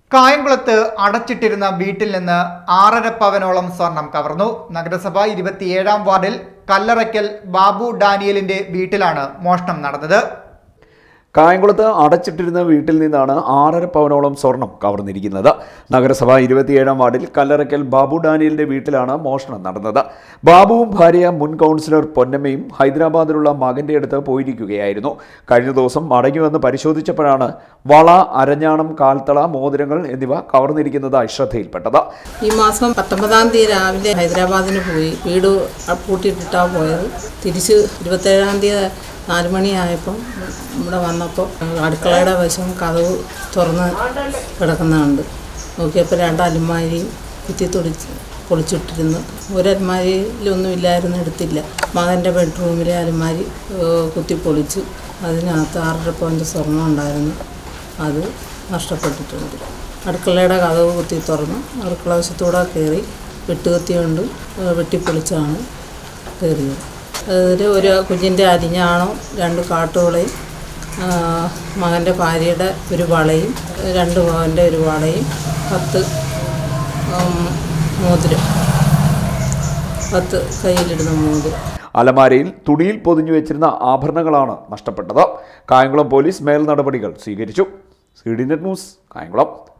കായംകുളത്ത് അടച്ചിട്ടിരുന്ന വീട്ടിൽ നിന്ന് ആറര പവനോളം സ്വർണം കവർന്നു നഗരസഭ ഇരുപത്തിയേഴാം വാർഡിൽ കല്ലറയ്ക്കൽ ബാബു ഡാനിയലിന്റെ വീട്ടിലാണ് മോഷണം നടന്നത് കായംകുളത്ത് അടച്ചിട്ടിരുന്ന വീട്ടിൽ നിന്നാണ് ആറര പവനോളം സ്വർണം കവർന്നിരിക്കുന്നത് നഗരസഭ ഇരുപത്തിയേഴാം വാർഡിൽ കല്ലറയ്ക്കൽ ബാബു ഡാനിയലിന്റെ വീട്ടിലാണ് മോഷണം നടന്നത് ബാബുവും ഭാര്യ മുൻ കൗൺസിലർ പൊന്നമ്മയും ഹൈദരാബാദിലുള്ള മകന്റെ അടുത്ത് പോയിരിക്കുകയായിരുന്നു കഴിഞ്ഞ ദിവസം മടങ്ങിവന്ന് പരിശോധിച്ചപ്പോഴാണ് വള അരഞ്ഞാണം കാൽത്തള മോതിരങ്ങൾ എന്നിവ കവർന്നിരിക്കുന്നതായി ശ്രദ്ധയിൽപ്പെട്ടത് ഈ മാസം പത്തൊമ്പതാം തീയതി രാവിലെ ഹൈദരാബാദിന് പോയി വീട് പൂട്ടിയിട്ടിട്ടാണ് പോയത് തിരിച്ച് ഇരുപത്തേഴാം തീയതി നാല് മണിയായപ്പം ഇവിടെ വന്നപ്പോൾ അടുക്കളയുടെ വശം കതവ് തുറന്ന് കിടക്കുന്നുണ്ട് നോക്കിയപ്പോൾ രണ്ട് അലുമാരി കുത്തി തൊടിച്ച് പൊളിച്ചിട്ടിരുന്നു ഒരു അലുമാരിയിലൊന്നും ഇല്ലായിരുന്നു എടുത്തില്ല മകൻ്റെ ബെഡ്റൂമിലെ അലുമാരി ഏഹ്, കുത്തി പൊളിച്ചു അതിനകത്ത് ആറര പോയിൻ്റ് സ്വർണ്ണം ഉണ്ടായിരുന്നു അത് നഷ്ടപ്പെട്ടിട്ടുണ്ട് അടുക്കളയുടെ കതവ് കുത്തി തുറന്ന് അടുക്കള വശത്തൂടെ കയറി വെട്ടുകത്തി കൊണ്ട് ഏഹ്, വെട്ടിപ്പൊളിച്ചാണ് കയറിയത് അതിൽ ഒരു കുഞ്ഞിൻ്റെ അരിഞ്ഞാണോ രണ്ട് കാട്ടുകളയും മകൻ്റെ ഭാര്യയുടെ ഒരു വളയും രണ്ട് മകൻ്റെ ഒരു വളയും പത്ത് ഉം, മോതിരം പത്ത് കയ്യിലിടുന്ന മോതിരം അലമാരയിൽ തുണിയിൽ പൊതിഞ്ഞു വെച്ചിരുന്ന ആഭരണങ്ങളാണ് നഷ്ടപ്പെട്ടത് കായംകുളം പോലീസ് മേൽ നടപടികൾ സ്വീകരിച്ചു C D net news Kayamkulam